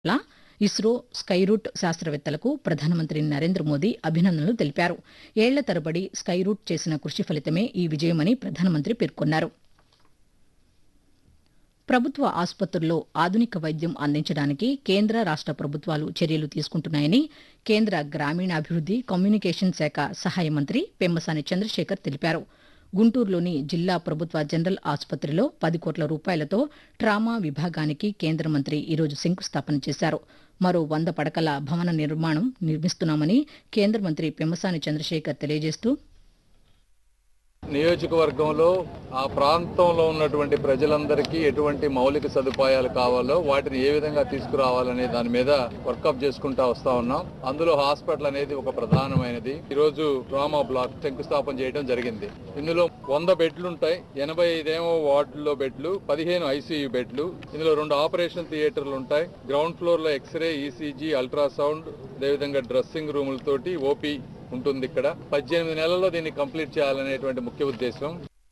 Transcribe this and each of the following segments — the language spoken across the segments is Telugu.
లా ఇస్రో స్కైరూట్ శాస్త్రవేత్తలకు ప్రధానమంత్రి నరేంద్ర మోదీ అభినందనలు తెలిపారు ఏళ్ల తరబడి స్కైరూట్ చేసిన కృషి ఫలితమే ఈ విజయమని ప్రధానమంత్రి పేర్కొన్నారు ప్రభుత్వ ఆసుపత్రుల్లో ఆధునిక వైద్యం అందించడానికి కేంద్ర రాష్ట ప్రభుత్వాలు చర్యలు తీసుకుంటున్నాయని కేంద్ర గ్రామీణాభివృద్ది కమ్యూనికేషన్ శాఖ సహాయ మంత్రి పెమ్మసాని చంద్రశేఖర్ తెలిపారు గుంటూరులోని జిల్లా ప్రభుత్వ జనరల్ ఆసుపత్రిలో పది కోట్ల రూపాయలతో ట్రామా విభాగానికి కేంద్ర మంత్రి ఈరోజు శంకుస్థాపన చేశారు మరో వంద పడకల భవన నిర్మాణం నిర్మిస్తున్నామని కేంద్ర మంత్రి పెమ్మసాని చంద్రశేఖర్ తెలియజేస్తూ నియోజకవర్గంలో ఆ ప్రాంతంలో ఉన్నటువంటి ప్రజలందరికీ ఎటువంటి మౌలిక సదుపాయాలు కావాలో వాటిని ఏ విధంగా తీసుకురావాలనే దాని మీద వర్కప్ చేసుకుంటా వస్తా ఉన్నాం అందులో హాస్పిటల్ అనేది ఒక ప్రధానమైనది ఈ రోజు డ్రామా బ్లాక్ శంకుస్థాపన చేయడం జరిగింది ఇందులో వంద బెడ్లు ఉంటాయి ఎనభై ఐదేమో వార్డుల్లో బెడ్లు పదిహేను ఐసీయూ బెడ్లు ఇందులో రెండు ఆపరేషన్ థియేటర్లు ఉంటాయి గ్రౌండ్ ఫ్లోర్ లో ఎక్స్రే ఈసీజీ అల్ట్రాసౌండ్ అదేవిధంగా డ్రెస్సింగ్ రూములతోటి ఓపీ ఉంటుంది ఇక్కడ పద్దెనిమిది నెలల్లో దీన్ని కంప్లీట్ చేయాలనేటువంటి ముఖ్య ఉద్దేశం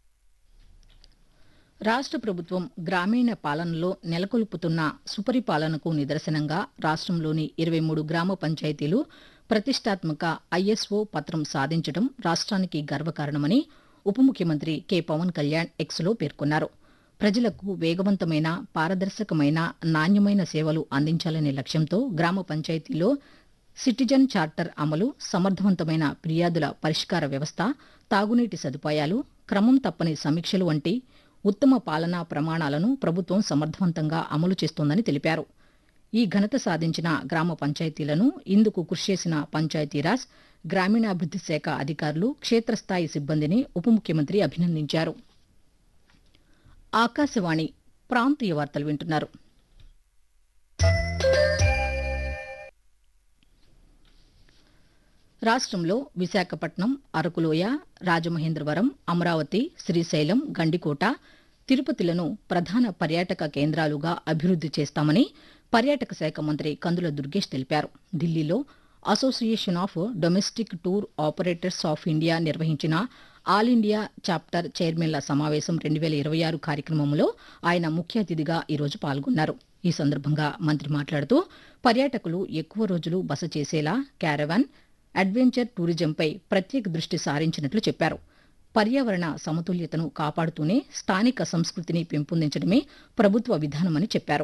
రాష్ట ప్రభుత్వం గ్రామీణ పాలనలో నెలకొల్పుతున్న సుపరిపాలనకు నిదర్శనంగా రాష్ట్రంలోని ఇరవై మూడు గ్రామ పంచాయతీలు ప్రతిష్టాత్మక ఐఎస్ఓ పత్రం సాధించడం రాష్ట్రానికి గర్వకారణమని ఉప ముఖ్యమంత్రి కె పవన్ కళ్యాణ్ ఎక్స్లో పేర్కొన్నారు ప్రజలకు వేగవంతమైన పారదర్శకమైన నాణ్యమైన సేవలు అందించాలనే లక్ష్యంతో గ్రామ పంచాయతీలో సిటిజన్ చార్టర్ అమలు సమర్థవంతమైన ఫిర్యాదుల పరిష్కార వ్యవస్థ తాగునీటి సదుపాయాలు క్రమం తప్పని సమీక్షలు వంటి ఉత్తమ పాలనా ప్రమాణాలను ప్రభుత్వం సమర్థవంతంగా అమలు చేస్తోందని తెలిపారు ఈ ఘనత సాధించిన గ్రామ పంచాయతీలను ఇందుకు కృషి చేసిన పంచాయతీరాజ్ గ్రామీణాభివృద్ది శాఖ అధికారులు క్షేత్రస్థాయి సిబ్బందిని ఉప ముఖ్యమంత్రి అభినందించారు ఆకాశవాణి ప్రాంతీయ వార్తలు వింటున్నారు రాష్ట్రంలో విశాఖపట్నం అరకులోయ రాజమహేంద్రవరం అమరావతి శ్రీశైలం గండికోట తిరుపతిలను ప్రధాన పర్యాటక కేంద్రాలుగా అభివృద్ది చేస్తామని పర్యాటక శాఖ మంత్రి కందుల దుర్గేష్ తెలిపారు ఢిల్లీలో association of domestic tour operators of India నిర్వహించిన ఆల్ ఇండియా చాప్టర్ చైర్మన్ల సమావేశం రెండు వేల ఇరవై ఆరు కార్యక్రమంలో ఆయన ముఖ్య అతిథిగా ఈరోజు పాల్గొన్నారు ఈ సందర్భంగా మంత్రి మాట్లాడుతూ పర్యాటకులు ఎక్కువ రోజులు బస చేసేలా క్యారవాన్ అడ్వెంచర్ టూరిజంపై ప్రత్యేక దృష్టి సారించినట్లు చెప్పారు పర్యావరణ సమతుల్యతను కాపాడుతూనే స్థానిక సంస్కృతిని పెంపొందించడమే ప్రభుత్వ విధానమని చెప్పారు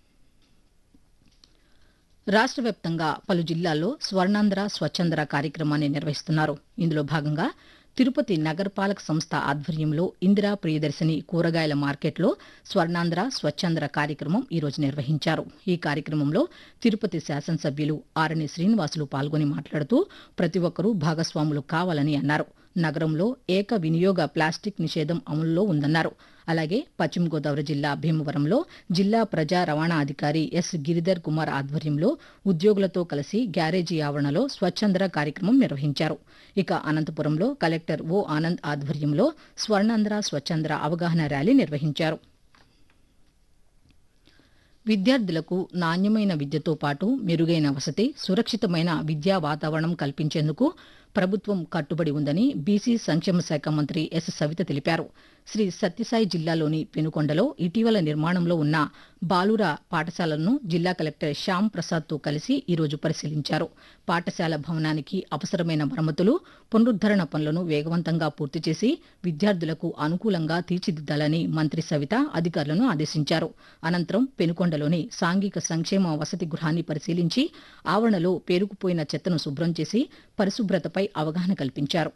రాష్ట్ర వ్యాప్తంగా పలు జిల్లాల్లో స్వర్ణాంధ్ర స్వచ్ఛంద్ర కార్యక్రమాన్ని నిర్వహిస్తున్నారు ఇందులో భాగంగా తిరుపతి నగరపాలక సంస్థ ఆధ్వర్యంలో ఇందిరా ప్రియదర్శిని కూరగాయల మార్కెట్లో స్వర్ణాంధ్ర స్వచ్ఛంద్ర కార్యక్రమం ఈరోజు నిర్వహించారు ఈ కార్యక్రమంలో తిరుపతి శాసనసభ్యులు ఆరణి శ్రీనివాసులు పాల్గొని మాట్లాడుతూ ప్రతి ఒక్కరూ భాగస్వాములు కావాలని అన్నారు నగరంలో ఏక వినియోగ ప్లాస్టిక్ నిషేధం అమలులో ఉందన్నారు అలాగే పశ్చిమ గోదావరి జిల్లా భీమవరంలో జిల్లా ప్రజా రవాణా అధికారి ఎస్ గిరిధర్ కుమార్ ఆధ్వర్యంలో ఉద్యోగులతో కలిసి గ్యారేజీ ఆవరణలో స్వచ్ఛంద్ర కార్యక్రమం నిర్వహించారు ఇక అనంతపురంలో కలెక్టర్ ఓ ఆనంద్ ఆధ్వర్యంలో స్వర్ణాంధ్ర స్వచ్ఛంద్ర అవగాహన ర్యాలీ నిర్వహించారు విద్యార్థులకు నాణ్యమైన విద్యతో పాటు మెరుగైన వసతి సురక్షితమైన విద్యా వాతావరణం కల్పించేందుకు ప్రభుత్వం కట్టుబడి ఉందని బీసీ సంక్షేమ శాఖ మంత్రి ఎస్ సవిత తెలిపారు శ్రీ సత్యసాయి జిల్లాలోని పెనుకొండలో ఇటీవల నిర్మాణంలో ఉన్న బాలుర పాఠశాలను జిల్లా కలెక్టర్ శ్యామ్ ప్రసాద్తో కలిసి ఈరోజు పరిశీలించారు పాఠశాల భవనానికి అవసరమైన మరమ్మతులు పునరుద్దరణ పనులను వేగవంతంగా పూర్తి చేసి విద్యార్థులకు అనుకూలంగా తీర్చిదిద్దాలని మంత్రి సవిత అధికారులను ఆదేశించారు అనంతరం పెనుకొండలోని సాంఘిక సంక్షేమ వసతి గృహాన్ని పరిశీలించి ఆవరణలో పేరుకుపోయిన చెత్తను శుభ్రం చేసి పరిశుభ్రతపై అవగాహన కల్పించారు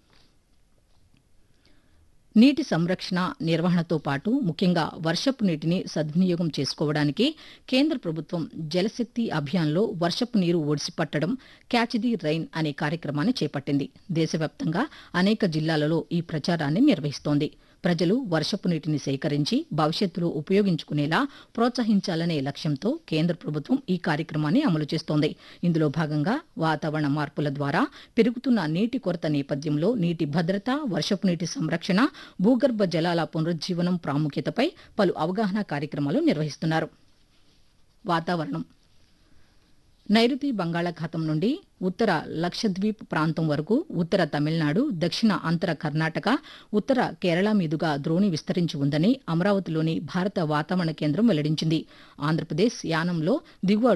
నీటి సంరక్షణ నిర్వహణతో పాటు ముఖ్యంగా వర్షపు నీటిని సద్వినియోగం చేసుకోవడానికి కేంద్ర ప్రభుత్వం జలశక్తి అభియాన్లో వర్షపు నీరు ఒడిసిపట్టడం క్యాచ్ ది రైన్ అనే కార్యక్రమాన్ని చేపట్టింది దేశవ్యాప్తంగా అనేక జిల్లాలలో ఈ ప్రచారాన్ని నిర్వహిస్తోంది ప్రజలు వర్షపు నీటిని సేకరించి భవిష్యత్తులో ఉపయోగించుకునేలా ప్రోత్సహించాలనే లక్ష్యంతో కేంద్ర ప్రభుత్వం ఈ కార్యక్రమాన్ని అమలు చేస్తోంది ఇందులో భాగంగా వాతావరణ మార్పుల ద్వారా పెరుగుతున్న నీటి కొరత నేపథ్యంలో నీటి భద్రత వర్షపు నీటి సంరక్షణ భూగర్భ జలాల పునరుజ్జీవనం ప్రాముఖ్యతపై పలు అవగాహన కార్యక్రమాలు నిర్వహిస్తున్నారు వాతావరణం నైరుతి బంగాళాఖాతం నుండి ఉత్తర లక్షద్వీప్ ప్రాంతం వరకు ఉత్తర తమిళనాడు దక్షిణ అంతర కర్ణాటక ఉత్తర కేరళ మీదుగా ద్రోణి విస్తరించి ఉందని అమరావతిలోని భారత వాతావరణ కేంద్రం వెల్లడించింది ఆంధ్రప్రదేశ్ యానంలో దిగువ